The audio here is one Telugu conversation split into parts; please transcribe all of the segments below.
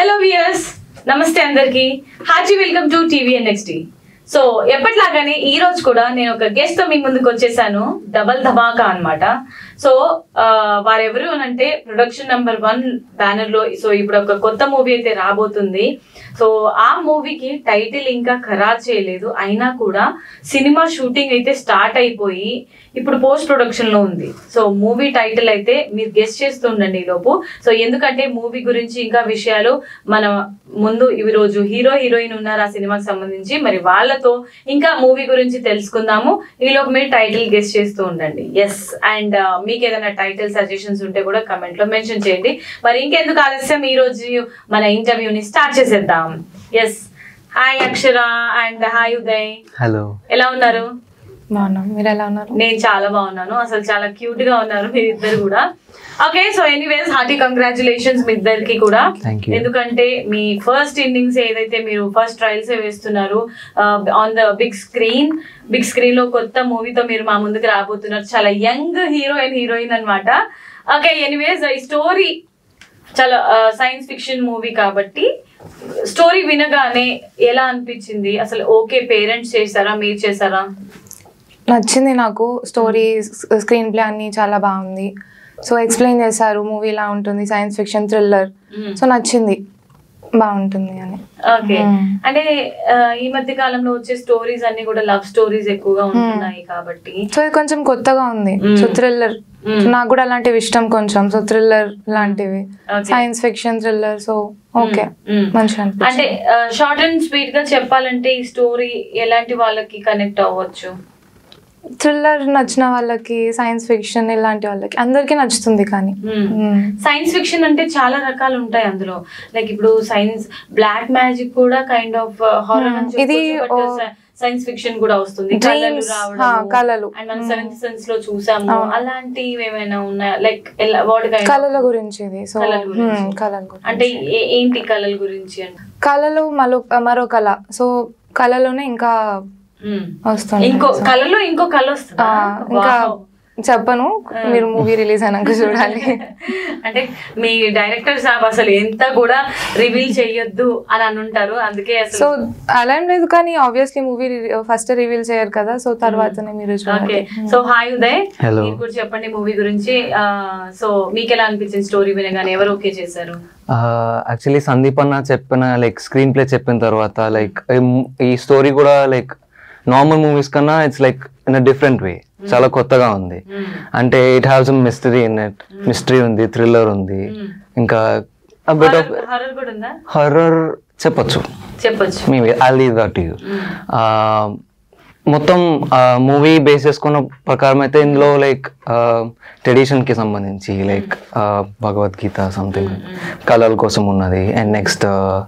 హలో వియర్స్ నమస్తే అందరికి hearty welcome to TV NXT so ఎప్పటిలాగానే ఈ రోజు కూడా నేను ఒక గెస్ట్ తో మీ ముందుకు వచ్చేసాను డబల్ ధమాకా అన్నమాట సో ఆ, వారెవరు అని అంటే ప్రొడక్షన్ నెంబర్ వన్ బ్యానర్ లో సో ఇప్పుడు ఒక కొత్త మూవీ అయితే రాబోతుంది సో ఆ మూవీకి టైటిల్ ఇంకా ఖరారు చేయలేదు అయినా కూడా సినిమా షూటింగ్ అయితే స్టార్ట్ అయిపోయి ఇప్పుడు పోస్ట్ ప్రొడక్షన్ లో ఉంది సో మూవీ టైటిల్ అయితే మీరు గెస్ట్ చేస్తుండండి ఈ లోపు సో ఎందుకంటే మూవీ గురించి ఇంకా విషయాలు మన ముందు ఈ రోజు హీరో హీరోయిన్ ఉన్నారు ఆ సినిమాకి సంబంధించి మరి వాళ్ళతో ఇంకా మూవీ గురించి తెలుసుకుందాము ఈ లోపు మీరు టైటిల్ గెస్ట్ చేస్తూ ఉండండి ఎస్ అండ్ మీకు ఏదైనా టైటిల్ సజెషన్స్ ఉంటే కూడా కమెంట్ లో మెన్షన్ చేయండి మరి ఇంకెందుకు ఆలస్యం ఈ రోజు మన ఇంటర్వ్యూని స్టార్ట్ చేసేద్దాం yes hi Akshara and hi Uday hello ఎలా ఉన్నారు బాగున్నాం మీరు ఎలా ఉన్నారు నేను చాలా బాగున్నాను అసలు చాలా క్యూట్ గా ఉన్నారు మీరు ఇద్దరు కూడా okay so anyways hearty congratulations మీ ఇద్దరికి కూడా Thank you. ఎందుకంటే మీ ఫస్ట్ ఇన్నింగ్స్ ఏదైతే మీరు ఫస్ట్ ట్రయల్స్ వేస్తున్నారు on the big screen big screen లో కొత్త మూవీతో మీరు మా ముందుకు రాబోతున్నారు చాలా యంగ్ హీరో అండ్ హీరోయిన్ అన్నమాట ఓకే ఎనీవేస్ ఈ స్టోరీ చాలా సైన్స్ ఫిక్షన్ మూవీ కాబట్టి స్టోరీ వినగానే ఎలా అనిపించింది అసలు ఓకే పేరెంట్స్ చేశారా మీరు చేశారా నచ్చింది నాకు స్టోరీ స్క్రీన్ ప్లే అన్ని చాలా బాగుంది సో ఎక్స్ప్లెయిన్ చేశారు మూవీ ఇలా ఉంటుంది science fiction thriller Mm. So నచ్చింది బాగుంటుంది అని ఓకే మ్మ్. అంటే ఆ, ఈ మధ్య కాలంలో వచ్చే స్టోరీస్ అన్ని కూడా లవ్ స్టోరీస్ ఎక్కువగా ఉంటున్నాయి కాబట్టి సో ఇది కొంచెం కొత్తగా ఉంది Mm. So thriller Mm. నాకు కూడా అలాంటివి ఇష్టం కొంచెం సో థ్రిల్లర్ లాంటివి Okay. Science fiction thriller so okay Mm. మంచిగా అంటే అనిపించింది షార్ట్ అండ్ స్వీట్ గా చెప్పాలంటే ఈ స్టోరీ ఎలాంటి వాళ్ళకి కనెక్ట్ అవ్వచ్చు థ్రిల్లర్ నచ్చిన వాళ్ళకి సైన్స్ ఫిక్షన్ ఇలాంటి వాళ్ళకి అందరికీ నచ్చుతుంది కానీ Mm. సైన్స్ ఫిక్షన్ అంటే చాలా రకాలు ఉంటాయి అందులో లైక్ ఇప్పుడు సైన్స్ బ్లాక్ మ్యాజిక్ కూడా కైండ్ ఆఫ్ హారర్ Hmm. ఇది, ఓ, సైన్స్ ఫిక్షన్ కూడా వస్తుంది Dreams, కళలు హా, రావడం కళలు. అండ్ మనం Hmm. సెవెంత్ సెన్స్ లో చూసాము అవును. అలాంటివి ఏమైనా ఉన్నాయా లైక్ వాటి కళల గురించి ఇది సో కళల గురించి. కళల గురించి అంటే ఏ- ఏంటి కళల గురించి అంటే కళలు మరో మరో కళ సో కళలోనే ఇంకా మ్మ్. వస్తుంది ఇంకో కళలో ఇంకో కళ వస్తుందా ఆ, ఇంకా Wow. చెప్పను మీరు మూవీ రిలీజ్ అయినాక చూడాలి అంటే మీ డైరెక్టర్ సాబ్ అసలు ఎంత కూడా రివీల్ చెయ్యొద్దు అని అని ఉంటారు అందుకే సో అసలు అలా ఏం లేదు కానీ ఆబ్వియస్లీ మూవీ ఫస్ట్ రివీల్ చేయరు కదా సో తర్వాతనే మీరు ఓకే చూడాలి సో హాయ్ ఉదయ్ Hello. మీరు కూడా చెప్పండి మూవీ గురించి సో మీకు ఎలా అనిపించింది స్టోరీ వినగానే ఎవరు ఓకే చేశారు యాక్చువల్లీ సందీప్ అన్న చెప్పిన లైక్ స్క్రీన్ ప్లే చెప్పిన తర్వాత లైక్ ఈ స్టోరీ కూడా లైక్ నార్మల్ మూవీస్ కన్నా it's like in a different way చాలా కొత్తగా ఉంది అంటే it have some mystery in it mystery ఉంది థ్రిల్లర్ ఉంది ఇంకా బిట్ ఆఫ్ హారర్ కూడా ఉందా హర్రర్ చెప్పొచ్చు చెప్పొచ్చు maybe I leave that you మొత్తం మూవీ బేస్ చేసుకున్న ప్రకారం అయితే ఇందులో లైక్ ట్రెడిషన్ కి సంబంధించి లైక్ భగవద్గీత సంథింగ్ కళల కోసం ఉన్నది అండ్ నెక్స్ట్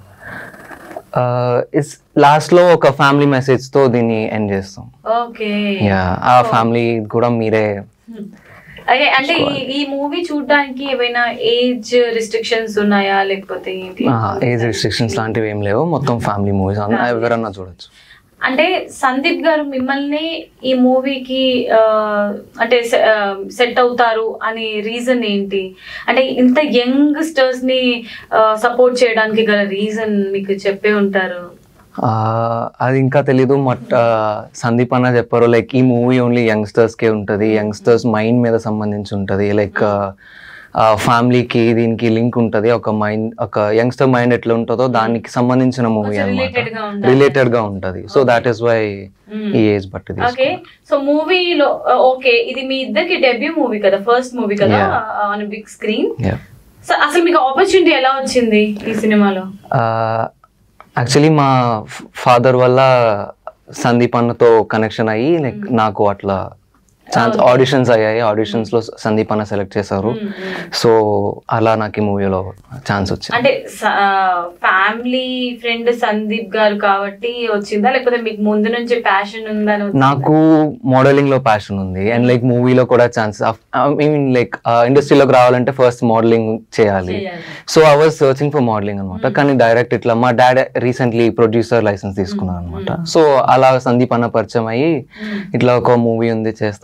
ఇట్స్ లాస్ట్ లో ఒక ఫ్యామిలీ మెసేజ్ తో దీన్ని ఎండ్ చేస్తాం ఓకే యా ఆ ఫ్యామిలీ కూడా మీరే అదే అంటే ఈ- ఈ మూవీ చూడడానికి ఏమైనా ఏజ్ రిస్ట్రిక్షన్స్ ఉన్నాయా లేకపోతే ఏంటి ఏజ్ రిస్ట్రిక్షన్స్ లాంటివి ఏం లేవు మొత్తం ఫ్యామిలీ మూవీస్ ఎవరన్నా చూడొచ్చు అంటే సందీప్ గారు మిమ్మల్ని ఈ మూవీకి అంటే సెట్ అవుతారు అనే రీజన్ ఏంటి అంటే ఇంత యంగ్స్టర్స్ ని సపోర్ట్ చేయడానికి గల రీజన్ మీకు చెప్పే ఉంటారు ఆ, అది ఇంకా తెలీదు బట్ సందీప్ అన్న చెప్పారు లైక్ ఈ మూవీ ఓన్లీ యంగ్స్టర్స్ కే ఉంటది యంగ్స్టర్స్ మైండ్ మీద సంబంధించి ఉంటది లైక్ ఫ్యామిలీకి దీనికి లింక్ ఉంటది ఒక మైండ్ ఒక యంగ్స్టర్ మైండ్ ఎట్లా ఉంటుందో దానికి సంబంధించిన మూవీ కొంచెం అనమాట related గా ఉండాలి. రిలేటెడ్ గా ఉంటది so that is why Hmm. ఈ ఏజ్ బట్టి ఓకే తీసుకున్నాం. సో మూవీలో ఓకే ఇది మీ ఇద్దరికి డెబ్యూ మూవీ కదా ఫస్ట్ మూవీ కదా Yeah. On big screen Yeah. So అసలు మీకు ఆపర్చునిటీ ఎలా వచ్చింది ఈ సినిమాలో యాక్చువల్లీ మా ఫాదర్ వల్ల సందీప్ అన్నతో కనెక్షన్ అయ్యి లైక్ నాకు అట్లా ఛాన్స్ ఆడిషన్స్ అయ్యాయి ఆడిషన్స్ లో సందీప్ అన్న సెలెక్ట్ చేశారు సో అలా నాకు ఈ మూవీలో ఛాన్స్ వచ్చింది అంటే ఫ్యామిలీ ఫ్రెండ్ సందీప్ గారు కాబట్టి వచ్చిందా లేకపోతే మీకు ముందు నుంచి ప్యాషన్ ఉందని వచ్చిందా? నాకు మోడలింగ్ లో ప్యాషన్ ఉంది అండ్ లైక్ మూవీలో కూడా ఛాన్స్ ఐ మీన్ లైక్ ఇండస్ట్రీలోకి రావాలంటే ఫస్ట్ మోడలింగ్ చేయాలి చేయాలి. So I was searching for modelling అనమాట కానీ డైరెక్ట్ ఇట్లా మా డాడ్ రీసెంట్లీ ప్రొడ్యూసర్ లైసెన్స్ తీసుకున్నాను అనమాట సో అలా సందీప్ అన్న పరిచయం అయ్యి ఇట్లా ఒక మూవీ ఉంది చేస్తా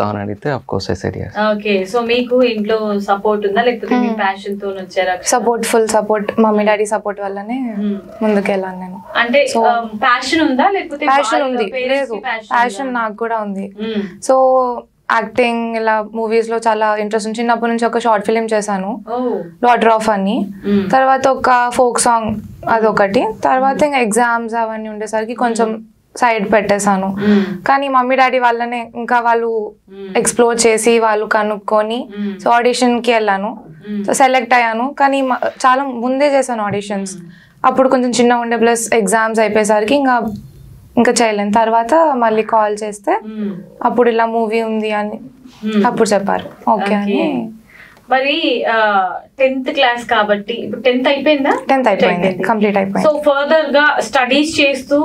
చేస్తామని అడిగితే of course I said yes okay so మీకు ఇంట్లో సపోర్ట్ ఉందా లేకపోతే మీ ప్యాషన్ తో వచ్చారా support full support mummy daddy support వల్లనే Hmm. ముందుకెళ్ళాను నేను అంటే So- ప్యాషన్ ఉందా లేకపోతే ప్యాషన్ వాళ్ళ ఉంది parents లేదు కి passion ప్యాషన్ ఉందా? నాకు కూడా ఉంది మ్మ్. సో యాక్టింగ్ ఇలా మూవీస్ లో చాలా ఇంట్రెస్ట్ ఉంది చిన్నప్పటి నుంచి ఒక షార్ట్ ఫిలిం చేశాను ఓ డాటర్ ఆఫ్ అని మ్మ్. తర్వాత ఒక ఫోక్ సాంగ్ అదొకటి తర్వాత ఇంకా ఎగ్జామ్స్ అవన్నీ ఉండేసరికి కొంచెం సైడ్ పెట్టేశాను మ్మ్. కానీ మమ్మీ డాడీ వాళ్ళనే ఇంకా వాళ్ళు మ్మ్. ఎక్స్ప్లోర్ చేసి వాళ్ళు కనుక్కొని మ్మ్. సో ఆడిషన్ కి వెళ్ళాను మ్మ్. సో సెలెక్ట్ అయ్యాను కానీ మ- చాలా ముందే చేశాను ఆడిషన్స్ అప్పుడు కొంచెం చిన్న ఉండే ప్లస్ ఎగ్జామ్స్ అయిపోయేసరికి ఇంకా ఇంకా చేయలేను తర్వాత మళ్ళీ కాల్ చేస్తే మ్మ్. అప్పుడు ఇలా మూవీ ఉంది అని మ్మ్. అప్పుడు చెప్పారు ఓకే అని Okay. మరి టెన్త్ క్లాస్ కాబట్టి ఇప్పుడు టెన్త్ అయిపోయిందా టెన్త్ అయిపోయింది కంప్లీట్ సో అయిపోయింది ఫర్దర్ గా స్టడీస్ చేస్తూ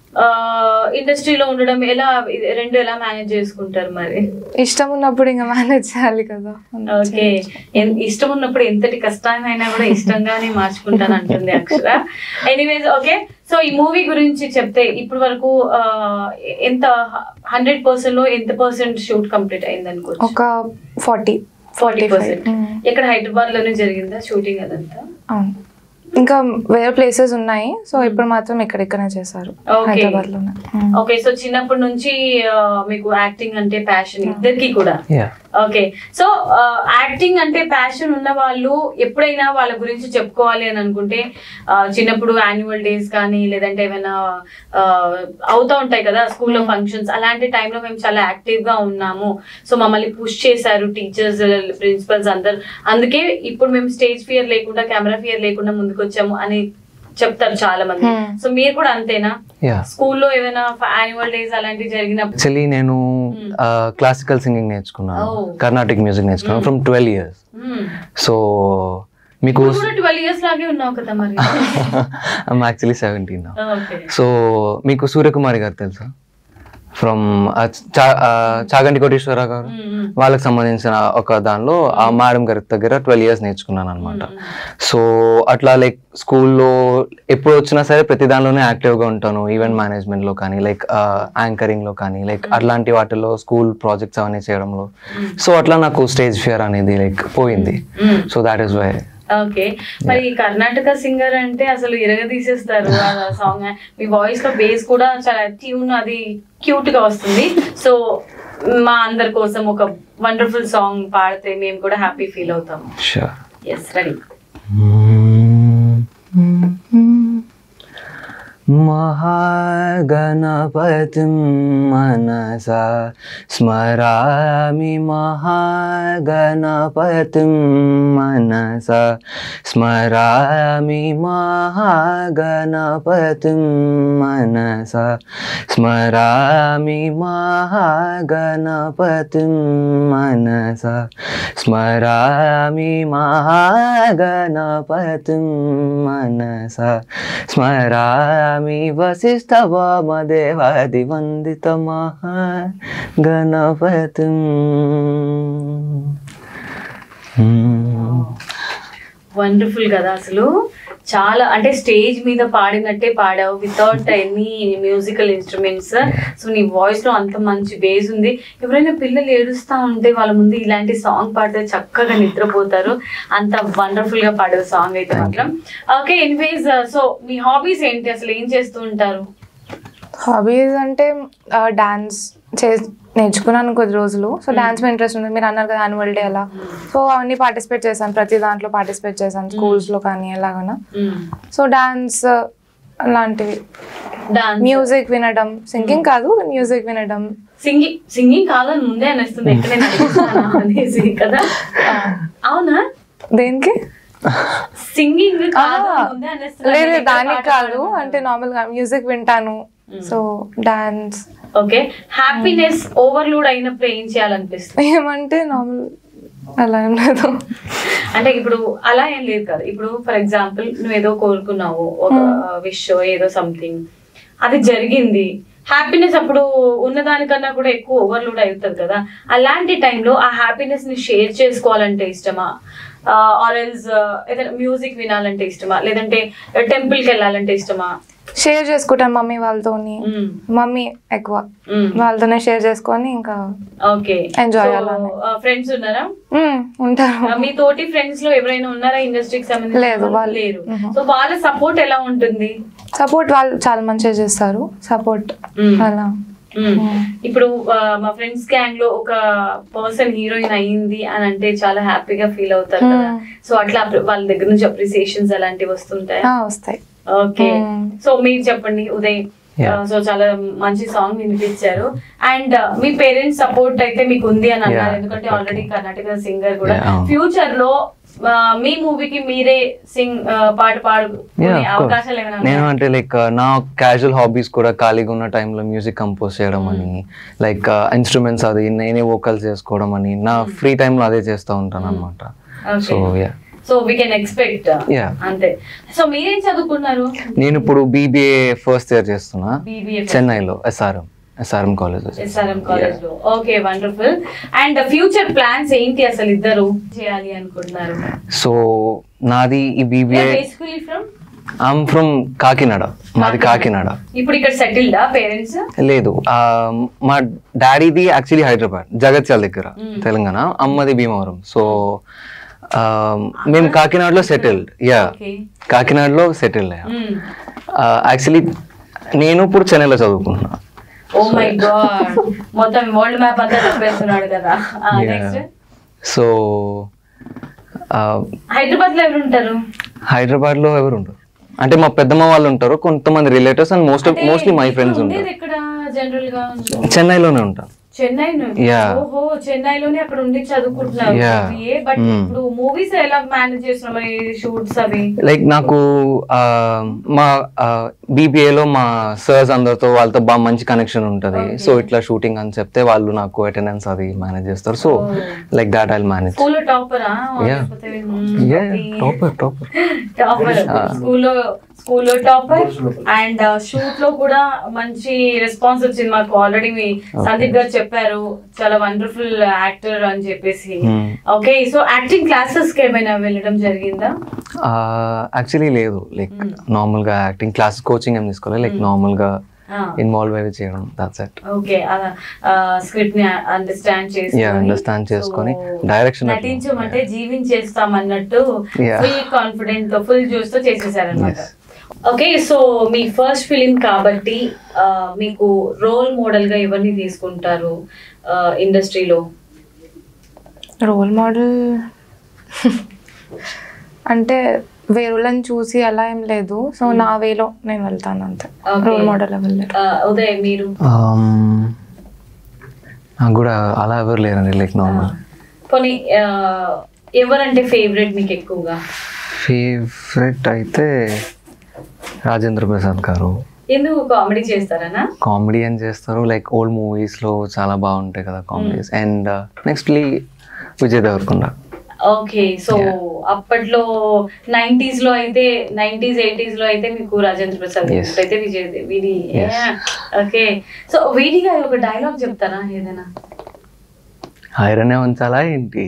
ఇండస్ట్రీలో ఉండడం ఎలా ఇది రెండు ఎలా మేనేజ్ చేసుకుంటారు మరి ఇష్టం ఉన్నప్పుడు ఇంకా మేనేజ్ చేయాలి కదా ఓకే ఇష్టం ఉన్నప్పుడు ఎంతటి కష్టాన్నైనా కూడా ఇష్టంగానే మార్చుకుంటాను అంటుంది అక్షర ఎనీవేస్ ఓకే సో ఈ మూవీ గురించి చెప్తే ఇప్పటి వరకు ఆ, ఎంత హండ్రెడ్ పర్సెంట్ లో ఎంత పర్సెంట్ షూట్ కంప్లీట్ అయింది అనుకోవచ్చు ఒక ఫార్టీ ఫార్టీ పర్సెంట్ Mm. ఇక్కడ హైదరాబాద్ లోనే జరిగిందా షూటింగ్ అదంతా అవును ఇంకా వేరే ప్లేసెస్ ఉన్నాయి సో ఇప్పుడు మాత్రం ఇక్కడిక్కడే చేశారు Okay. హైదరాబాద్ లోనే ఓకే సో చిన్నప్పటి నుంచి ఆ, మీకు యాక్టింగ్ అంటే ప్యాషన్ ఇద్దరికి కూడా యా ఓకే సో యాక్టింగ్ అంటే ప్యాషన్ ఉన్న వాళ్ళు ఎప్పుడైనా వాళ్ళ గురించి చెప్పుకోవాలి అని అనుకుంటే ఆ, చిన్నప్పుడు యాన్యువల్ డేస్ కానీ లేదంటే ఏమైనా ఆ, అవుతా ఉంటాయి కదా స్కూల్లో ఫంక్షన్స్ అలాంటి టైంలో మేము చాలా యాక్టివ్ గా ఉన్నాము సో మమ్మల్ని పుష్ చేశారు టీచర్స్ ప్రిన్సిపల్స్ అందరు అందుకే ఇప్పుడు మేము స్టేజ్ ఫియర్ లేకుండా కెమెరా ఫియర్ లేకుండా ముందుకు వచ్చాము అని చెప్తారు చాలా మంది Hmm. సో మీరు కూడా అంతేనా యా స్కూల్లో ఏదైనా యాన్యువల్ డేస్ అలాంటివి జరిగినప్పుడు యాక్చువల్లీ నేను క్లాసికల్ సింగింగ్ నేర్చుకున్నాను Oh. కర్ణాటిక్ మ్యూజిక్ నేర్చుకున్నాను from twelve years Hmm. So మీకు నువ్వు కూడా ట్వెల్వ్ ఇయర్స్ లాగే ఉన్నావు కదా మరి యాక్చువల్లీ సెవెంటీన్ ఓకే సో మీకు సూర్యకుమారి గారు తెలుసా ఫ్రమ్ చాగంటి కోటేశ్వర గారు వాళ్ళకి సంబంధించిన ఒక దానిలో ఆ మేడం గారి దగ్గర ట్వెల్వ్ ఇయర్స్ నేర్చుకున్నాను అనమాట సో అట్లా లైక్ స్కూల్లో ఎప్పుడు వచ్చినా సరే ప్రతి దానిలోనే యాక్టివ్ గా ఉంటాను ఈవెంట్ మేనేజ్మెంట్ లో కానీ లైక్ యాంకరింగ్ లో కానీ లైక్ అట్లాంటి వాటిలో స్కూల్ ప్రాజెక్ట్స్ అవన్నీ చేయడంలో సో అట్లా నాకు స్టేజ్ ఫియర్ అనేది లైక్ పోయింది so that is why okay మరి కర్ణాటక సింగర్ అంటే అసలు ఇరగ తీసేస్తారు ఆ సాంగ్ మీ వాయిస్ లో బేస్ కూడా చాలా ట్యూన్ అది క్యూట్ గా వస్తుంది సో మా అందరి కోసం ఒక వండర్ఫుల్ సాంగ్ పాడితే మేము కూడా హ్యాపీ ఫీల్ అవుతాం షూర్ ఎస్ రెడీ महागणपतिं मनसा स्मरामि महागणपतिं मनसा स्मरामि महागणपतिं मनसा स्मरामि महागणपतिं मनसा स्मरामि महागणपतिं मनसा स्मरामि वसिष्ठवामदेवादिवन्दितमहागणपतिम् వండర్ఫుల్ కదా అసలు చాలా అంటే స్టేజ్ మీద పాడినట్టే పాడావు without any musical instruments so నీ వాయిస్ లో అంత మంచి బేస్ ఉంది ఎవరైనా పిల్లలు ఏడుస్తా ఉంటే వాళ్ళ ముందు ఇలాంటి సాంగ్ పాడితే చక్కగా నిద్రపోతారు అంత వండర్ఫుల్ గా పాడే సాంగ్ అయితే మాత్రం ఓకే ఎనీవేస్ సో మీ హాబీస్ ఏంటి అసలు ఏం చేస్తూ ఉంటారు హాబీస్ అంటే డాన్స్ చే నేర్చుకున్నాను కొద్ది రోజులు సో డాన్స్ మీద ఇంట్రెస్ట్ ఉంది మీరు అన్నారు కదా యాన్యువల్ డే అలా సో అవన్నీ పార్టిసిపేట్ చేశాను ప్రతి దాంట్లో పార్టిసిపేట్ చేశాను స్కూల్స్ లో కానీ ఎలాగైనా సో డాన్స్ అలాంటివి డాన్స్ మ్యూజిక్ వినడం సింగింగ్ కాదు మ్యూజిక్ వినడం సింగింగ్ సింగింగ్ కాదని ముందే అనిస్తుంది ఎక్కడ నేను అడుగుతానా అనేసి కదా అవునా దేనికి సింగింగ్ కాదు ఆ, ముందే అనేస్తున్నా. లేదు నేను ఎక్కడ దానికి పాట కాదు పాడను. అంటే నార్మల్ గా మ్యూజిక్ వింటాను so dance okay happiness overload అయినప్పుడు ఏం చేయాలనిపిస్తుంది ఏమంటే నార్మల్ అలా ఏం లేదు అంటే ఇప్పుడు అలా ఏం లేదు కదా ఇప్పుడు ఫర్ ఎగ్జాంపుల్ నువ్వు ఏదో కోరుకున్నావు ఒక విష్ ఏదో సంథింగ్ అది జరిగింది హ్యాపీనెస్ అప్పుడు ఉన్నదానికన్నా కూడా ఎక్కువ ఓవర్లోడ్ అవుతుంది కదా అలాంటి టైంలో ఆ హ్యాపీనెస్ ని షేర్ చేసుకోవాలంటే ఇష్టమా ఆర్ ఎల్స్ ఏదైనా మ్యూజిక్ వినాలంటే ఇష్టమా లేదంటే టెంపుల్ కి వెళ్ళాలంటే ఇష్టమా షేర్ చేసుకుంటాను మమ్మీ వాళ్ళతోని మమ్మీ ఎక్కువ వాళ్ళతోనే షేర్ చేసుకొని ఇంకా ఓకే Enjoy అలానే. ఫ్రెండ్స్ ఉన్నారా మ్మ్, ఉంటారు ఆ, మీ తోటి ఫ్రెండ్స్ లో ఎవరైనా ఉన్నారా ఇండస్ట్రీకి సంబంధించి లేదు, వాళ్ళు- లేరు మ్మ్. సో వాళ్ళ సపోర్ట్ ఎలా ఉంటుంది సపోర్ట్ వాళ్ళు చాలా మంచిగా చేస్తారు సపోర్ట్ మ్మ్. అలా మ్మ్. మ్మ్. ఇప్పుడు ఆ, మా ఫ్రెండ్స్ గ్యాంగ్ లో ఒక పర్సన్ హీరోయిన్ అయ్యింది అని అంటే చాలా హ్యాపీగా ఫీల్ అవుతారు కదా మ్మ్. సో అట్లా అప్రి- వాళ్ళ దగ్గర నుంచి అప్రిసియేషన్స్ అలాంటివి వస్తుంటాయి ఆ, వస్తాయి ఓకే మ్మ్. సో మీరు చెప్పండి ఉదయ్ Yeah. సో చాలా మంచి సాంగ్ వినిపించారు అండ్ మీ పేరెంట్స్ సపోర్ట్ అయితే మీకు ఉంది అని అన్నారు Yeah. ఎందుకంటే ఆల్రెడీ కర్ణాటక సింగర్ కూడా Yeah, అవును. ఫ్యూచర్ లో ఆ, మీ మూవీకి మీరే సింగ్ పాట పాడుకునే Yeah, of course. అవకాశాలు ఏమైనా నేను ఉన్నాయా? అంటే లైక్ నా క్యాజువల్ హాబీస్ కూడా ఖాళీగా ఉన్న టైంలో మ్యూజిక్ కంపోజ్ చేయడం అని లైక్ ఇన్స్ట్రుమెంట్స్ అది నేనే వోకల్స్ చేసుకోవడం అని నా ఫ్రీ టైంలో అదే చేస్తూ ఉంటాను అనమాట Okay. So yeah so we can expect Yeah. అంతే సో మీరేం చదువుకున్నారు నేను ఇప్పుడు బీబీఏ ఫస్ట్ ఇయర్ చేస్తున్నా BBA చెన్నైలో ఎస్ఆర్ఎం ఎస్ఆర్ఎం కాలేజ్ ఎస్ఆర్ఎం కాలేజ్ లో okay wonderful and future plans ఏంటి అసలు ఇద్దరు చేయాలి అనుకుంటున్నారు సో నాది ఈ BBA basically from I'm from Kakinada మాది కాకినాడ ఇప్పుడు ఇక్కడ సెటిల్డా పేరెంట్స్ లేదు ఆ, మా డాడీది యాక్చువల్లీ హైదరాబాద్ జగత్యాల దగ్గర తెలంగాణ అమ్మది భీమవరం సో ఆ, మేము కాకినాడలో సెటిల్డ్ యా ఓకే కాకినాడలో సెటిల్డ్ అయ్యా యాక్చువల్లీ నేను ఇప్పుడు చెన్నైలో చదువుకుంటున్నా ఓ మై గాడ్ మొత్తం వరల్డ్ మ్యాప్ అంతా చెప్పేస్తున్నాడు కదా నెక్స్ట్ సో హైదరాబాద్ లో ఎవరు ఉంటారు హైదరాబాద్ లో ఎవరు ఉంటారు అంటే మా పెద్దమ్మ వాళ్ళు ఉంటారు కొంతమంది రిలేటివ్స్ అండ్ మోస్ట్ అంటే మోస్ట్లీ మై ఇప్పుడు ఫ్రెండ్స్ ఉండేది ఉంటారు ఎక్కడ జనరల్ గా చెన్నైలోనే ఉంటాను చెన్నై నుండి Yeah. ఓహో చెన్నైలోనే అక్కడ ఉండి చదువుకుంటున్నారు Yeah. But Mm. ఇప్పుడు మూవీస్ ఎలా మేనేజ్ చేస్తున్నారు మరి షూట్స్ అవి లైక్ నాకు ఆ, మా BBA లో మా సర్స్ అందరితో వాళ్ళతో బాగా మంచి కనెక్షన్ ఉంటుంది Okay. సో ఇట్లా షూటింగ్ అని చెప్తే వాళ్ళు నాకు అటెండెన్స్ అది మేనేజ్ చేస్తారు so Oh. Like that I manage స్కూల్లో టాపరా Yeah. టాపర్ టాపర్ టాపర్ స్కూల్లో స్కూల్లో టాపర్ అండ్ షూట్ లో కూడా మంచి రెస్పాన్స్ వచ్చింది మాకు ఆల్రెడీ మీ సందీప్ గారు చెప్పారు చాలా వండర్ఫుల్ యాక్టర్ అని చెప్పేసి Hmm. Okay so acting classes కి ఏమైనా వెళ్ళడం జరిగిందా యాక్చువల్లీ లేదు లైక్ నార్మల్ గా యాక్టింగ్ క్లాస్ కోచింగ్ ఏం తీసుకోవాలి లైక్ నార్మల్ గా ఇన్వాల్వ్ అయ్యి చేయడం దాట్స్ ఇట్ ఓకే స్క్రిప్ట్ ని అండర్స్టాండ్ చేసుకొని Yeah, understand చేసుకొని, so, direction అట్లా. నటించమంటే జీవించేస్తాం అన్నట్టు Yeah. ఫుల్ కాన్ఫిడెంట్ తో ఫుల్ జ్యూస్ తో చేసేసారనమాట Yes. ఓకే సో మీ ఫస్ట్ ఫిలిం కాబట్టి ఆ, మీకు రోల్ మోడల్ గా ఎవరిని తీసుకుంటారు ఇండస్ట్రీలో రోల్ మోడల్ అంటే వేరులను చూసి అలా ఏం లేదు సో నా వేలో నేను వెళ్తాను అంతే Okay. రోల్ మోడల్ ఎవరు లేరు ఉదయ్ మీరు Um, నాకు కూడా అలా ఎవరు లేరండి లైక్ నార్మల్ కొన్ని ఆ, ఎవరంటే ఫేవరెట్ మీకు ఎక్కువగా ఫేవరెట్ అయితే రాజేంద్ర ప్రసాద్ గారు ఎందుకు కామెడీ చేస్తారనా కామెడీ అని చేస్తారు లైక్ ఓల్డ్ మూవీస్ లో చాలా బాగుంటాయి కదా comedies and nextly Vijay Devarakonda okay so అప్పట్లో నైన్టీస్ లో అయితే నైన్టీస్ ఎయిటీస్ లో అయితే మీకు రాజేంద్ర ప్రసాద్ Yes. ఇప్పుడైతే విజయ్ వీడి Yes. ఓకే సో వీడి గారు ఒక డైలాగ్ చెప్తారా ఏదైనా ఐరనే ఉంచాలా ఏంటి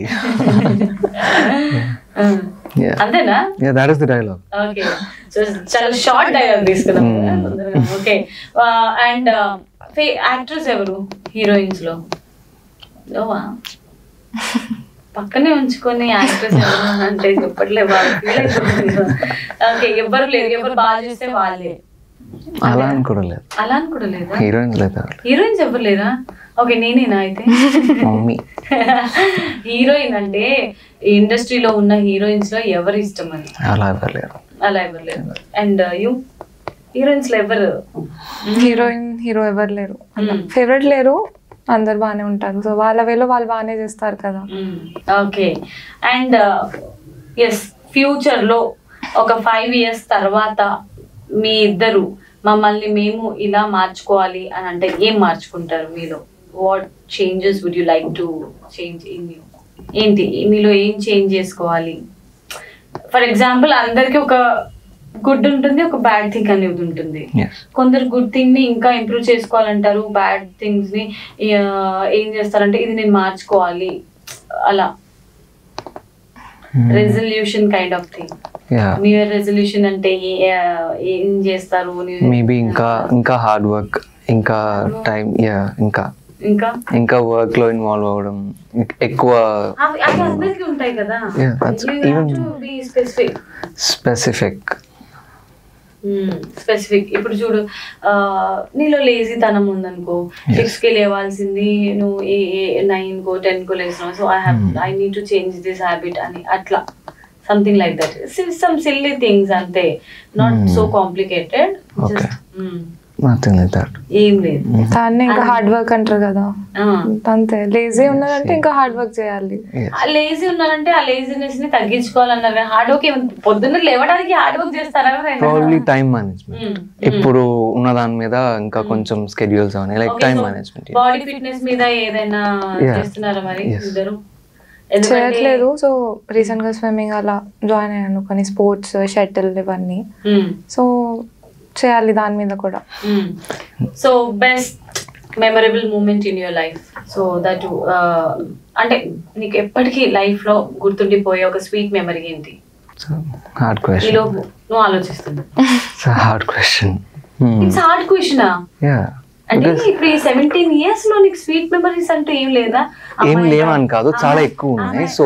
Uh, అంతేనా that is the dialogue okay so చాలా షార్ట్ డైలాగ్ తీసుకున్నాం ఓకే అండ్ యాక్ట్రెస్ ఎవరు హీరోయిన్స్ లో ఓవా పక్కనే ఉంచుకొని యాక్ట్రెస్ ఎవరు అంటే చెప్పట్లే ఓకే ఎవరు లేరు ఎవరు బాగా చేస్తే వాళ్ళే అలా అని కూడా లేదు అలా అని కూడా లేదా హీరోయిన్స్ లేదు హీరోయిన్స్ ఎవరు లేరా ఓకే నేనేనా అయితే మమ్మీ హీరోయిన్ అంటే ఇండస్ట్రీలో ఉన్న హీరోయిన్స్ లో ఎవరు ఇష్టం అని అలా ఎవరు లేరు అలా ఎవరు లేరు అండ్ యూ హీరోయిన్స్ లో ఎవరు హీరోయిన్ హీరో ఎవరు లేరు Hmm. ఫేవరెట్ లేరు అందరు బాగానే ఉంటారు సో వాళ్ళ వేలో వాళ్ళు బాగానే చేస్తారు కదా ఓకే అండ్ ఎస్ ఫ్యూచర్ లో ఒక ఫైవ్ ఇయర్స్ తర్వాత మీ ఇద్దరు మమ్మల్ని మేము ఇలా మార్చుకోవాలి అని అంటే ఏం మార్చుకుంటారు మీలో what changes would you like to change in you ఏంటి మీలో ఏం చేంజ్ చేసుకోవాలి ఫర్ ఎగ్జాంపుల్ అందరికి ఒక గుడ్ ఉంటుంది ఒక బ్యాడ్ థింగ్ అనేది ఉంటుంది ఎస్ కొందరు గుడ్ థింగ్ ని ఇంకా ఇంప్రూవ్ చేసుకోవాలంటారు బ్యాడ్ థింగ్స్ ని ఆ, ఏం చేస్తారంటే ఇది నేను మార్చుకోవాలి అలా resolution kind of thing yeah new year resolution అంటే ఏ- ఏం చేస్తారు New Year- మేబీ ఇంకా ఇంకా హార్డ్ వర్క్ ఇంకా టైం యా ఇంకా ఇంకా ఇంకా వర్క్ లో ఇన్వాల్వ్ అవ్వడం ఎక్కువ అవి అవి అందరికీ ఉంటాయి కదా Yeah, that's even- specific specific specific ఇప్పుడు చూడు ఆ, నీలో లేజీ తనం ఉందనుకో సిక్స్ కి లేవాల్సింది నువ్వు ఏ నైన్ కో టెన్ కో లేస్తున్నావు so I have I need to change this habit అని అట్లా something like that some silly things అంతే not so complicated Okay. Nothing like that ఏం లేదు దాన్ని ఇంకా హార్డ్ వర్క్ అంటారు కదా ఆ. అంతే లేజీ ఉన్నారంటే ఇంకా హార్డ్ వర్క్ చేయాలి ఆ లేజీ ఉన్నారంటే ఆ లేజినెస్ ని తగ్గించుకోవాలన్నారు హార్డ్ వర్క్ పొద్దున్న లేవడానికి హార్డ్ వర్క్ చేస్తారా ఎవరైనా? Probably time management Mm. ఇప్పుడు ఉన్న దాని మీద ఇంకా కొంచెం స్కెడ్యూల్స్ అవన్నీ like Okay, time so management body fitness మీద ఏదైనా Yeah. చేస్తున్నారా మరి Yes. ఇద్దరు ఎందుకంటే చేయట్లేదు సో రీసెంట్ గా స్విమ్మింగ్ అలా జాయిన్ అయ్యాను కొన్ని స్పోర్ట్స్ షటిల్ ఇవన్నీ మ్మ్. సో చేయాలి దాని మీద కూడా మ్మ్. So best memorable moment in your life so that అంటే నీకు ఎప్పటికీ లైఫ్ లో గుర్తుండిపోయే ఒక స్వీట్ మెమరీ ఏంటి హార్డ్ క్వశ్చన్ ఈలో నువ్వు ఆలోచిస్తున్నావు hard question it's hard question yeah అంటే ఇప్పుడు ఈ సెవెంటీన్ ఇయర్స్ లో నీకు స్వీట్ మెమరీస్ అంటూ ఏం లేదా ఏం లేవని కాదు చాలా ఎక్కువ ఉన్నాయి సో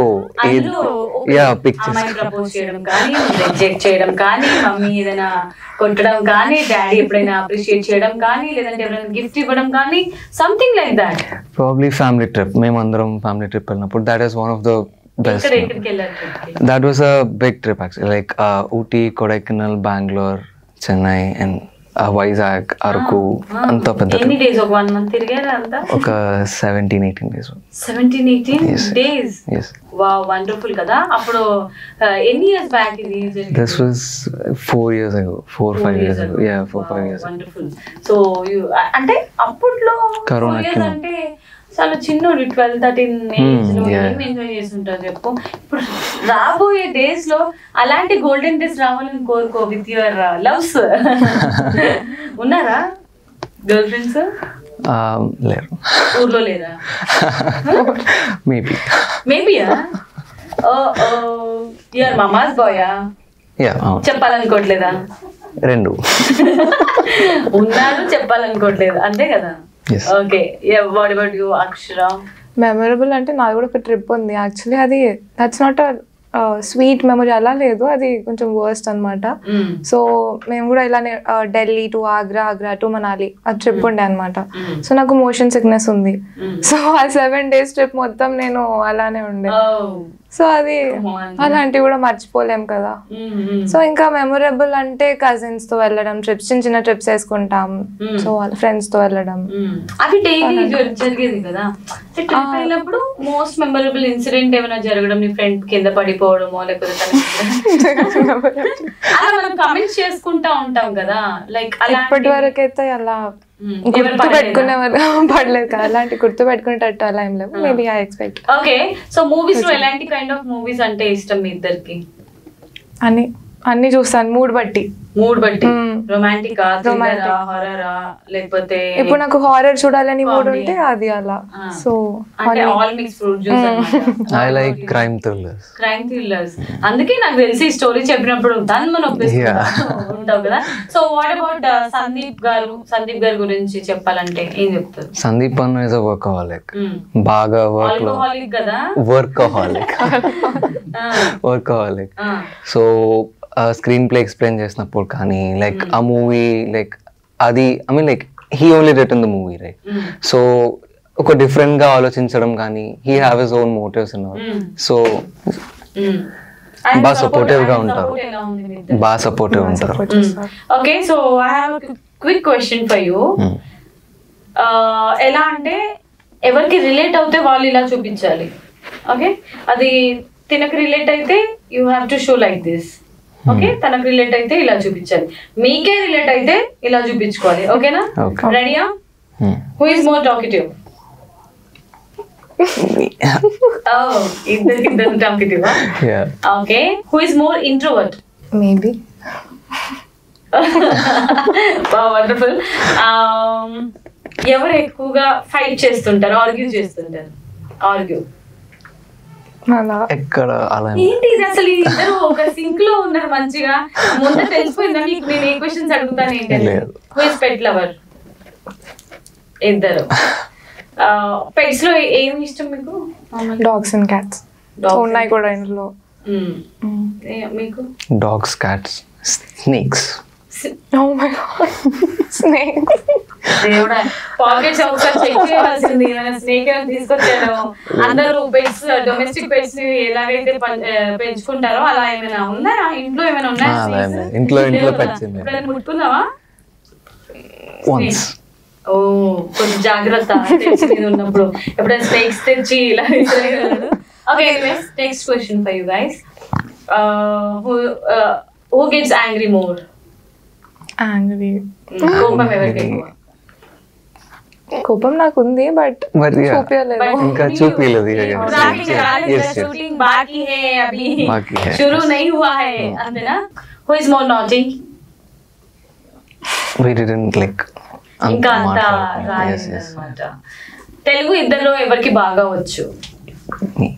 యా పిక్చర్స్ ప్రపోజ్ చేయడం కానీ రిజెక్ట్ చేయడం కానీ మమ్మీ ఏదైనా కొట్టడం కానీ డాడీ ఎప్పుడైనా అప్రిషియేట్ చేయడం కానీ లేదంటే ఎవరైనా గిఫ్ట్ ఇవ్వడం కానీ something like that probably family trip మేమందరం ఫ్యామిలీ ట్రిప్ వెళ్ళినప్పుడు that is one of the best ఇక్కడ ఎక్కడికి వెళ్ళారు trip కి? That was a big trip actually like Ooty Kodaikanal Bengaluru Chennai and Vizag Araku ఆ, అంత పెద్ద ఎన్ని trip. డేస్ ఒక వన్ మంత్ తిరిగారా అంతా ఒక seventeen eighteen days seventeen eighteen Yes. Days yes వా వండర్ఫుల్ కదా అప్పుడు ఆ, ఎన్ని ఇయర్స్ బ్యాక్ ఇది this was four years ago four five years ago yeah four five years wonderful so అంటే అప్పట్లో కరోనా four years కింద. అంటే చాలా చిన్నోడు ట్వెల్వ్ థర్టీన్ ఏజ్ లో yeah. ఏం ఎంజాయ్ చేస్తుంటారు చెప్పు ఇప్పుడు రాబోయే డేస్ లో అలాంటి గోల్డెన్ డేస్ రావాలని కోరుకో విత్ యువర్ లవ్స్ ఉన్నారా గర్ల్ ఫ్రెండ్స్ లేరు ఊర్లో లేదా మేబీ మేబీయా యువర్ మమాస్ బాయా యా అవును చెప్పాలనుకోవట్లేదా రెండు ఉన్నారు చెప్పాలనుకోవట్లేదు అంతే కదా Yes. Okay what about you Akshara memorable అంటే నాది కూడా ఒక ట్రిప్ ఉంది యాక్చువల్లీ అది that's not a sweet memory అలా లేదు అది కొంచెం వర్స్ట్ అన్నమాట Mm. సో మేము కూడా ఇలానే ఆ, ఢిల్లీ టు ఆగ్రా ఆగ్రా టు మనాలి ఆ ట్రిప్ ఉండే అనమాట Mm. సో నాకు మోషన్ సిక్నెస్ ఉంది Mm. సో ఆ సెవెన్ డేస్ ట్రిప్ మొత్తం నేను అలానే ఉండే Oh. సో అది Come on. అలాంటివి కూడా మర్చిపోలేం కదా Mm, mm. సో ఇంకా మెమొరబుల్ అంటే కజిన్స్ తో వెళ్ళడం ట్రిప్స్ చిన్న చిన్న ట్రిప్స్ వేసుకుంటాం Mm. సో వాళ్ళ ఫ్రెండ్స్ తో వెళ్ళడం Mm. అవి డైలీ జరిగేది కదా ట్రిప్ అయినప్పుడు మోస్ట్ మెమరబుల్ ఇన్సిడెంట్ ఏమైనా జరగడం నీ ఫ్రెండ్ కింద పడిపోవడమో లేకపోతే తన అలా మనం కమెంట్స్ చేసుకుంటా ఉంటాం కదా లైక్ ఇప్పటి వరకు అయితే అలా Mm. గుర్తు పెట్టుకునే పడలేదు కదా అలాంటి గుర్తు పెట్టుకునేటట్టు అలా ఏం లేవు maybe I expect okay so movies లో ఎలాంటి కైండ్ ఆఫ్ మూవీస్ అంటే ఇష్టం మీ ఇద్దరికి అన్ని అన్ని చూస్తాను మూడ్ బట్టి మూడ్ బట్టి Mm. Romantic Romantic. హారరా లేకపోతే ఇప్పుడు నాకు హారర్ చూడాలని మూడ్ Comedy. ఉంటే అది అలా Ah. సో అంటే all mix fruit juice I like crime thrillers crime thrillers అందుకే నాకు తెలిసి స్టోరీ చెప్పినప్పుడు దాన్ని మనం ఉంటావు కదా సో వాట్ అబౌట్ సందీప్ గారు సందీప్ గారి గురించి చెప్పాలంటే ఏం చెప్తారు సందీప్ అన్న ఇస్ అ వర్కహాలిక్ బాగా వర్క్ లో ఆల్కహాలిక్ కదా workaholic workaholic so screenplay explain చేసినప్పుడు కానీ లైక్ ఆ మూవీ లైక్ అది I mean like he only return the movie right so ఒక డిఫరెంట్ గా ఆలోచించడం కానీ he have his own motives in so బాగా supportive గా ఉంటారు. బాగా సపోర్టివ్ ఉంటారు okay so I have quick question for you Hmm. ఎలా అంటే ఎవరికి రిలేట్ అవుతే వాళ్ళు ఇలా చూపించాలి ఓకే అది తినకు రిలేట్ అయితే you have to show like this okay తనకు రిలేట్ అయితే ఇలా చూపించాలి మీకే రిలేట్ అయితే ఇలా చూపించుకోవాలి ఓకేనా Okay. రెడీయా హూ ఇస్ మోర్ టాకిటివ్ ఇద్దరికి ఇద్దరు talkative yeah okay who is more introvert maybe wonderful ఎవరు ఎక్కువగా ఫైట్ చేస్తుంటారు ఆర్గ్యూ చేస్తుంటారు ఆర్గ్యూ అలా ఎక్కడ అలా ఏం- ఏంటి ఇది అసలు ఈ ఇద్దరు ఒక సింక్ లో ఉన్నారు మంచిగా ముందు తెలిసిపోయిందా మీకు నేను ఏ క్వశ్చన్స్ అడుగుతాను ఏంటి లేదు. హూఇస్ పెట్ లవర్ ఇద్దరు పెట్స్ లో ఏమి ఇష్టం మీకు డాగ్స్ అండ్ క్యాట్స్ Dogs ఉన్నాయి కూడా ఇంట్లో మ్మ్. ఏ- మీకు dogs cats snakes oh my god snake దేవుడా పాకెట్స్ ఒకసారి చెక్ చేయాల్సింది ఏమైనా స్నేక్ ఏమైనా తీసుకొచ్చాడు అందరూ పెట్స్ డొమెస్టిక్ పెట్స్ ఎలాగైతే పం- ఆ, పెంచుకుంటారో అలా ఏమైనా ఉన్నాయా ఇంట్లో ఏమైనా ఉన్నాయా ఆ, అలా ఏం snakes? లేదు. ఇంట్లో- ఇంట్లో లేవా? pets ఏం లేవు. ఎప్పుడైనా ముట్టుకున్నావా వన్స్ ఓ కొంచెం జాగ్రత్త తెలిసి మీద ఉన్నప్పుడు ఎప్పుడైనా స్నేక్స్ తెచ్చి ఇలా okay next question for you guys who gets angry more angry కోపం ఎవరికి ఎక్కువ కోపం నాకు ఉంది బట్ But yeah. చూపించలేదు But ఇంకా you- చూపియలేదు ఇక. ఇప్పుడు Yes, రాకి yes, రాలేదు yes, కదా, yes. shooting బాకీ హే అభి బాకీ హై. शुरू नहीं हुआ है అంతేనా who is more naughty we didn't like అంత ఇంకా అంత మాట్లాడుకోలేదు. Yes, yes. రాయనమాట తెలుగు ఇద్దరిలో ఎవరికి బాగా వచ్చు Me.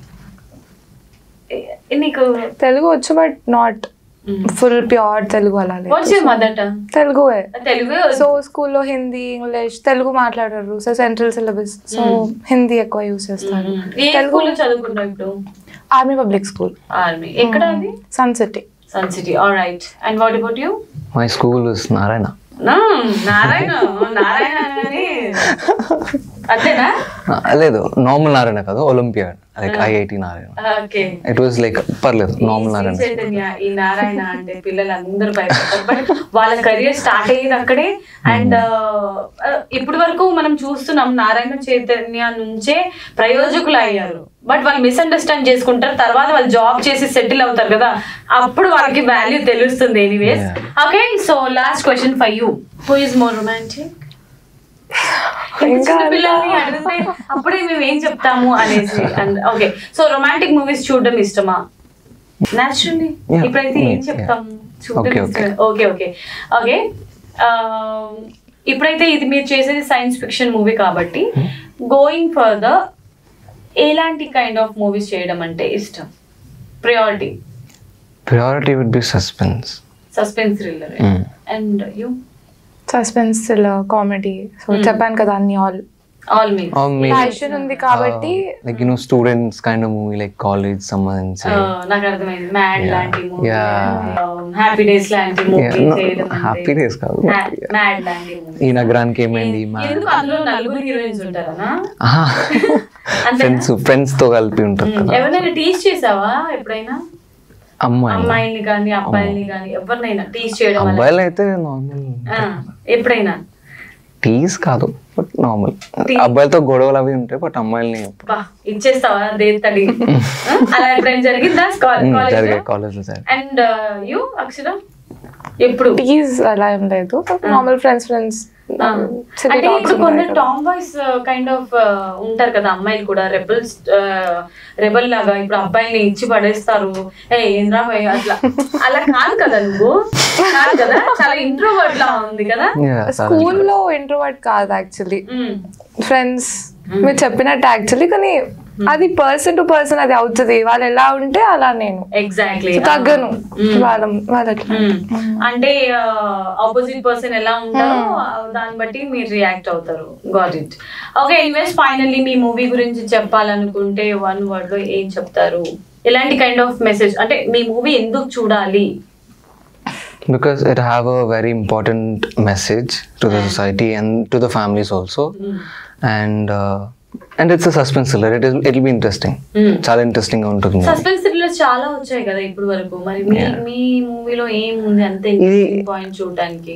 ఏ- నీకు తెలుగు వచ్చు but not full pure Telugu అలా లేదు వాట్స్ యువర్ మదర్ టంగ్ తెలుగువే తెలుగు సో స్కూల్లో హిందీ ఇంగ్లీష్ తెలుగు మాట్లాడారు so central syllabus so Hindi ఎక్కువ యూస్ చేస్తారు ఏ తెలుగు స్కూల్లో చదువుకుంటావు ఇప్పుడు ఆర్మీ పబ్లిక్ స్కూల్ ఆర్మీ ఎక్కడ అది sun city sun city all right and what about you My school is Narayana Narayana Narayana అని అంతేనా ఆ, లేదు నార్మల్ నారాయణ కాదు olympiad like IIT Narayana okay it was like పర్లేదు నార్మల్ ఈ నారాయణ చైతన్య ఈ నారాయణ అంటే పిల్లలు అందరూ భయపడతారు బట్ వాళ్ళ కెరియర్ స్టార్ట్ అయ్యేది అక్కడే అండ్ ఇప్పటి వరకు మనం చూస్తున్నాం నారాయణ చైతన్య నుంచే ప్రయోజకులు అయ్యారు బట్ వాళ్ళు మిస్అండర్స్టాండ్ చేసుకుంటారు తర్వాత వాళ్ళు జాబ్ చేసి సెటిల్ అవుతారు కదా అప్పుడు వాళ్ళకి వాల్యూ తెలుస్తుంది anyways okay so last question for you who is more romantic ఇంకా పిల్లల్ని అడిగితే అప్పుడే మేము ఏం చెప్తాము అనేసి ఓకే సో రొమాంటిక్ మూవీస్ చూడడం ఇష్టమా నాచురల్లీ Yeah, ఇప్పుడైతే ఏం yeah, చెప్తాం Okay, okay. Okay okay okay ఇప్పుడైతే ఇది మీరు చేసేది సైన్స్ ఫిక్షన్ మూవీ కాబట్టి గోయింగ్ ఫర్దర్ ఎలాంటి కైండ్ ఆఫ్ మూవీస్ చేయడం అంటే ఇష్టం priority priority would be suspense suspense thriller Mm. And you suspense comedy so చెప్పాను కదా అన్ని ఆల్ ఆల్ మీన్స్ ప్యాషన్ ఉంది కాబట్టి like you know students kind of movie like college సంబంధించి నాకు అర్థమైంది మ్యాడ్ Yeah. లాంటి మూవీ Yeah. హ్యాపీ డేస్ లాంటి మూవీ చేయడం హ్యాపీ డేస్ కాదు మ్యాడ్ లాంటి మూవీ ఈ నగరానికి ఏమైంది మా ఎందుకు అందులో నలుగురు హీరోయిన్స్ ఉంటారనా అంతే ఫ్రెండ్స్ ఫ్రెండ్స్ తో కలిపి ఉంటుంది కదా ఎవరైనా టీచ్ చేసావా ఎప్పుడైనా అమ్మాయి అమ్మాయిని కానీ అబ్బాయిని కానీ ఎవరినైనా టీచ్ చేయడం వల్ల అబ్బాయిలు అయితే నార్మల్ ఆ, ఎప్పుడైనా టీస్ కాదు బట్ నార్మల్ అబ్బాయిలతో గొడవలు అవి ఉంటాయి బట్ అమ్మాయిల్ని బా ఇచ్చేస్తావా దేత్తడి ఆ, అలా ఎప్పుడైనా జరిగిందా ఉమ్, కాలేజ్ జరిగాయి కాలేజ్లో సరే అండ్ యూ అక్షర ఎప్పుడు టీజ్ అలా ఏం లేదు నార్మల్ ఫ్రెండ్స్ ఫ్రెండ్స్ ఆ. అంటే ఇప్పుడు కొందరు టామ్ బాయ్స్ కైండ్ ఆఫ్ ఉంటారు కదా అమ్మాయిలు కూడా రెబల్స్ రెబల్ లాగా ఇప్పుడు అబ్బాయిని ఇచ్చి పడేస్తారు ఏ ఏంద్రా భయ్ అట్లా అలా కాదు కదా నువ్వు కాదు కదా చాలా ఇంట్రోవర్ట్ లా ఉంది కదా Yeah, చాలా స్కూల్లో ఇంట్రోవర్ట్ కాదు యాక్చువల్లీ ఉమ్. ఫ్రెండ్స్ మీరు చెప్పినట్టు యాక్చువల్లీ కానీ అది పర్సన్ టు పర్సన్ అది అవుతుంది వాళ్ళు ఎలా ఉంటే అలా నేను ఎగ్జాక్ట్లీ తగ్గను వాళ్ళ వాళ్ళకి అంటే ఆపోజిట్ పర్సన్ ఎలా ఉంటారో దాన్ని బట్టి మీరు రియాక్ట్ అవుతారు got it okay invest finally మీ మూవీ గురించి చెప్పాలనుకుంటే వన్ వర్డ్ లో ఏం చెప్తారు ఎలాంటి కైండ్ ఆఫ్ మెసేజ్ అంటే మీ మూవీ ఎందుకు చూడాలి because it have a very important message to the society and to the families also and uh, and it's a suspense thriller it is it'll be interesting Mm. చాలా ఇంట్రెస్టింగ్ గా ఉంటుంది సస్పెన్స్ థ్రిల్లర్స్ చాలా వచ్చాయి కదా ఇప్పుడు వరకు మరి మీ మీ మూవీలో ఏముంది అంతే ఇది- పాయింట్ చూడడానికి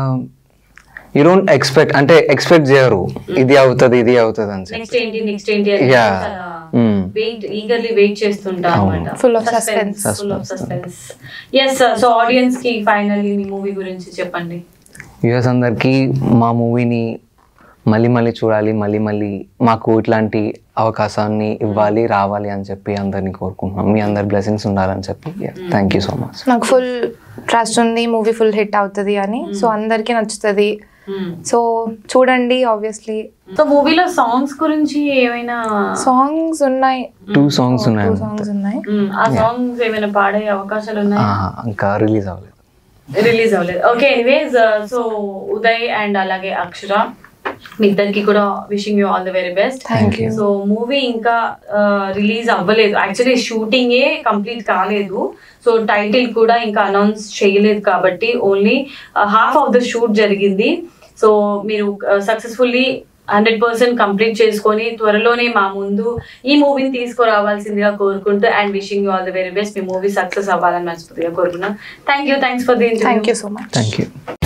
యూ డోంట్ ఎక్స్పెక్ట్ అంటే ఎక్స్పెక్ట్ చేయరు ఇది అవుతుంది ఇది అవుతుంది అని చెప్పి నెక్స్ట్ ఏంటి నెక్స్ట్ ఏంటి Yeah. Mm. Wait eagerly wait చేస్తుంటా అనమాట Full of suspense. Full of suspense yes so audience కి ఫైనల్లీ మీ మూవీ గురించి చెప్పండి యూఎస్ అందరికి మా మూవీని మళ్ళీ మళ్ళీ చూడాలి మళ్ళీ మళ్ళీ మాకు ఇట్లాంటి అవకాశాన్ని ఇవ్వాలి రావాలి అని చెప్పి అందరినీ కోరుకుంటున్నాం మీ అందరి బ్లెస్సింగ్స్ ఉండాలని చెప్పి థ్యాంక్ యూ సో మచ్ నాకు ఫుల్ ట్రస్ట్ ఉంది మూవీ ఫుల్ హిట్ అవుతుంది అని సో అందరికీ నచ్చుతుంది సో చూడండి ఆబ్వియస్లీ సో మూవీలో సాంగ్స్ గురించి ఏమైనా సాంగ్స్ ఉన్నాయి టూ సాంగ్స్ ఉన్నాయి టూ సాంగ్స్ ఉన్నాయి మ్మ్. ఆ సాంగ్స్ ఏమైనా పాడే అవకాశాలు ఉన్నాయి ఆహా, ఇంకా రిలీజ్ అవ్వలేదు రిలీజ్ అవ్వలేదు okay anyways so Uday and అలాగే అక్షర మీ ఇద్దరికి కూడా wishing you all the very best thank you so movie ఇంకా రిలీజ్ అవ్వలేదు యాక్చువల్లీ షూటింగ్ ఏ కంప్లీట్ కాలేదు సో టైటిల్ కూడా ఇంకా అనౌన్స్ చేయలేదు కాబట్టి only half of the shoot జరిగింది సో మీరు సక్సెస్ఫుల్లీ హండ్రెడ్ పర్సెంట్ కంప్లీట్ చేసుకొని త్వరలోనే మా ముందు ఈ మూవీని తీసుకురావాల్సిందిగా కోరుకుంటూ and wishing you all the very best మీ మూవీ సక్సెస్ అవ్వాలని మనస్ఫూర్తిగా కోరుకున్నాం thank you thanks for the thank you so much thank you